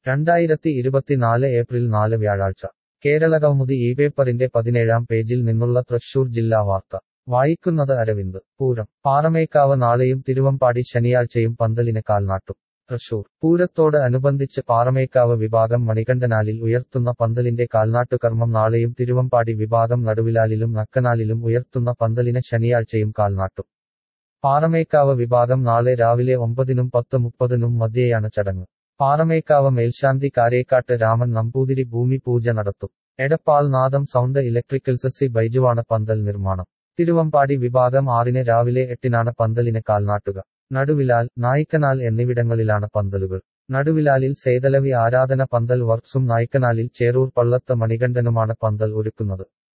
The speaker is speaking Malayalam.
രണ്ടായിരത്തി ഇരുപത്തിനാല് ഏപ്രിൽ നാല് വ്യാഴാഴ്ച കേരളകൗമുദി ഈ പേപ്പറിന്റെ പതിനേഴാം പേജിൽ നിന്നുള്ള തൃശൂർ ജില്ലാ വാർത്ത വായിക്കുന്നത് അരവിന്ദ് പൂരം പാറമേക്കാവ് നാളെയും തിരുവമ്പാടി ശനിയാഴ്ചയും പന്തലിന് കാൽനാട്ടും തൃശൂർ പൂരത്തോട് അനുബന്ധിച്ച് പാറമേക്കാവ് വിഭാഗം മണികണ്ഠനാലിൽ ഉയർത്തുന്ന പന്തലിന്റെ കാൽനാട്ടുകർമ്മം നാളെയും തിരുവമ്പാടി വിഭാഗം നടുവിലാലിലും നക്കനാലിലും ഉയർത്തുന്ന പന്തലിന് ശനിയാഴ്ചയും കാൽനാട്ടും പാറമേക്കാവ് വിഭാഗം നാളെ രാവിലെ ഒമ്പതിനും പത്ത് മുപ്പതിനും മധ്യേയാണ് ചടങ്ങ് പാറമേക്കാവ് മേൽശാന്തി കാരേക്കാട്ട് രാമൻ നമ്പൂതിരി ഭൂമി പൂജ നടത്തും എടപ്പാൾ നാദം സൗണ്ട് ഇലക്ട്രിക്കൽസ് സി ബൈജുവാണ് പന്തൽ നിർമ്മാണം തിരുവമ്പാടി വിഭാഗം ആറിന് രാവിലെ എട്ടിനാണ് പന്തലിന് കാൽനാട്ടുക നടുവിലാൽ നായ്ക്കനാൽ എന്നിവിടങ്ങളിലാണ് പന്തലുകൾ നടുവിലാലിൽ സേതലവി ആരാധന പന്തൽ വർക്സും നായ്ക്കനാലിൽ ചേറൂർ പള്ളത്ത് മണികണ്ഠനുമാണ് പന്തൽ ഒരുക്കുന്നത്